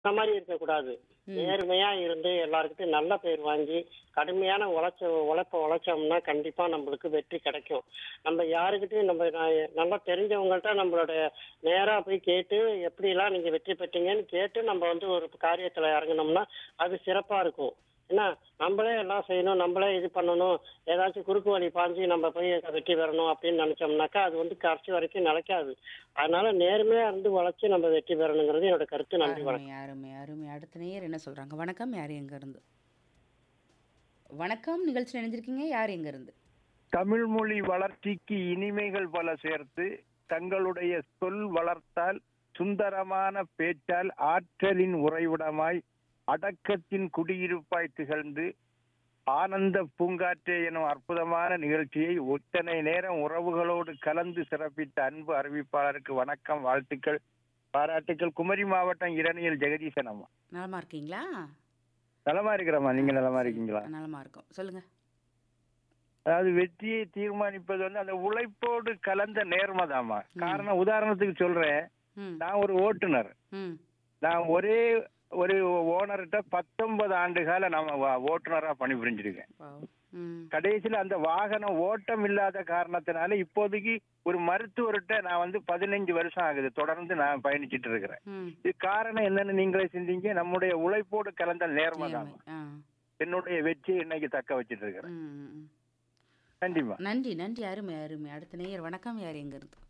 அந்த மாதிரி இருக்கக்கூடாது ம். நேர்மையா இருந்து எல்லாருக்கிட்டையும் நல்ல பேர் வாங்கி கடுமையான உழைச்ச உழைப்ப உழைச்சோம்னா கண்டிப்பா நம்மளுக்கு வெற்றி கிடைக்கும் நம்ம யாருக்கிட்டையும் நம்ம ந- நல்லா தெரிஞ்சவங்கள்ட்ட நம்மளோட நேரா போய் கேட்டு எப்படிலாம் நீங்க வெற்றி பெற்றீங்கன்னு கேட்டு நம்ம வந்து ஒரு காரியத்துல இறங்குனோம்னா அது சிறப்பா இருக்கும் என்ன நம்மளே எல்லாம் செய்யணும் நம்மளே இது பண்ணணும் ஏதாச்சும் குறுக்கு வழி பாஞ்சு நம்ம போய் வெற்றி பெறணும் அப்படின்னு நினைச்சோம்னாக்கா அது வந்து கடைசி வரைக்கும் நிலைக்காது அதனால நேர்மையா இருந்து உழைச்சு நம்ம வெற்றி பெறணுங்கிறது என்னோட கருத்து நன்றி வணக்கம் அருமை அருமை அருமை அடுத்த நேயர் என்ன சொல்றாங்க வணக்கம் யார் எங்க இருந்து வணக்கம் நிகழ்ச்சியில் இணைஞ்சிருக்கீங்க யார் எங்க இருந்து தமிழ் மொழி வளர்ச்சிக்கு இனிமைகள் பல சேர்த்து தங்களுடைய சொல் வளர்த்தால் சுந்தரமான பேச்சால் ஆற்றலின் உறைவிடமாய் அடக்கத்தின் குடியிருப்பாய் திகழ்ந்து ஆனந்த பூங்காற்றே எனும் அற்புதமான நிகழ்ச்சியை ஒத்தனை நேரம் உறவுகளோடு கலந்து சிறப்பித்த அன்பு அறிவிப்பாளருக்கு வணக்கம் வாழ்த்துக்கள் பாராட்டுக்கள் குமரி மாவட்டம் இரணியல் ஜெகதீசன் அம்மா நலமா இருக்கீங்களா நலமா இருக்கிறம்மா நீங்க நலமா இருக்கீங்களா நலமா இருக்கோம் சொல்லுங்க அதாவது வெற்றியை தீர்மானிப்பது வந்து அந்த உழைப்போடு கலந்த நேர்மதாமா காரணம் உதாரணத்துக்கு சொல்றேன் ம் நான் ஒரு ஓட்டுநர் ம் நான் ஒரே ஒரு ஓனர்கிட்ட பத்தொன்பது ஆண்டு கால நாம வ- ஓட்டுநரா பணிபுரிஞ்சிருக்கேன் வாவ். ம் கடைசியில அந்த வாகனம் ஓட்டம் இல்லாத காரணத்தினால இப்போதைக்கு ஒரு மருத்துவர்கிட்ட நான் வந்து பதினஞ்சு வருஷம் ஆகுது தொடர்ந்து நான் பயணிச்சிட்டு இருக்கிறேன் ம் இது காரணம் என்னன்னு நீங்களே சிந்திங்க நம்முடைய உழைப்போடு கலந்த நேர்மதான் நேர்மை. ஆ என்னுடைய வெற்றியை இன்னைக்கு தக்க வச்சிட்டு இருக்கிறேன் ம், ம், ம். நன்றிம்மா நன்றி நன்றி அருமை அருமை அடுத்த நேயர் வணக்கம் யார் எங்க இருந்து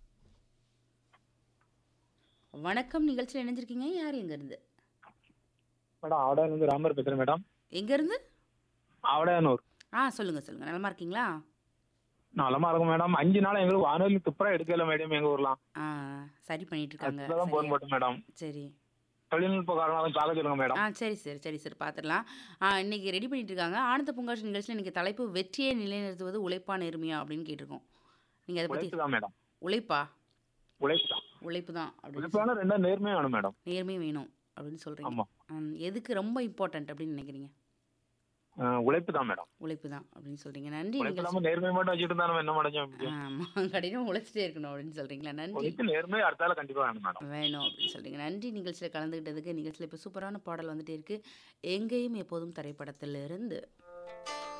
வணக்கம் நிகழ்ச்சியில் இணைஞ்சிருக்கீங்க யார் எங்க இருந்து மேடம் ஆவடையானூர் ராமர் பேசுறேன் மேடம் எங்க இருந்து ஆவடையானூர் ஆ சொல்லுங்க சொல்லுங்க நலமா இருக்கீங்களா நலமா இருக்கும் மேடம் அஞ்சு நாள் எங்களுக்கு வானொலி துப்புரா எடுக்கல மேடம் எங்க ஊர்லாம் ஆ சரி பண்ணிட்டு இருக்காங்க அதுதான் போன் சரியா? போட்டோம் மேடம் சரி தொழில்நுட்ப காரணம் பார்க்க சொல்லுங்க மேடம் ஆ சரி சரி சரி சரி பார்த்துடலாம் ஆ இன்னைக்கு ரெடி பண்ணிட்டு இருக்காங்க ஆனந்த பூங்காட்சி நிகழ்ச்சியில் இன்னைக்கு தலைப்பு வெற்றியை நிலைநிறுத்துவது உழைப்பா நேர்மையா அப்படின்னு கேட்டிருக்கோம் நீங்கள் அதை பற்றி உழைப்பு தான் மேடம் உழைப்பா உழைப்பு தான் உழைப்பு தான் அப்படின்னு உழைப்பான ரெண்டா நேர்மையா வேணும் மேடம் நேர்மை வேணும் அப்படின்னு சொல்கிறீங்க ஆமா எதுக்கு ரொம்ப இம்பார்ட்டன்ட் அப்படின்னு நினைக்கிறீங்க அஹ், உழைப்பு தான் மேடம் உழைப்பு தான் அப்படின்னு சொல்கிறீங்க நன்றி உழைப்பு நீங்கள் இல்லாம நேர்மை மட்டும் வச்சுட்டு இருந்தா நம்ம என்ன மடைஞ்சோம் ஆமாம் கடினம் உழைச்சிட்டே இருக்கணும் அப்படின்னு சொல்கிறீங்களா நன்றி உழைப்பு நேர்மை அடுத்தால கண்டிப்பா வேணும் மேடம் வேணும் அப்படின்னு சொல்கிறீங்க நன்றி நிகழ்ச்சியில் கலந்துக்கிட்டதுக்கு நிகழ்ச்சியில் இப்போ சூப்பரான பாடல் வந்துட்டே இருக்கு எங்கேயும் எப்போதும் திரைப்படத்திலிருந்து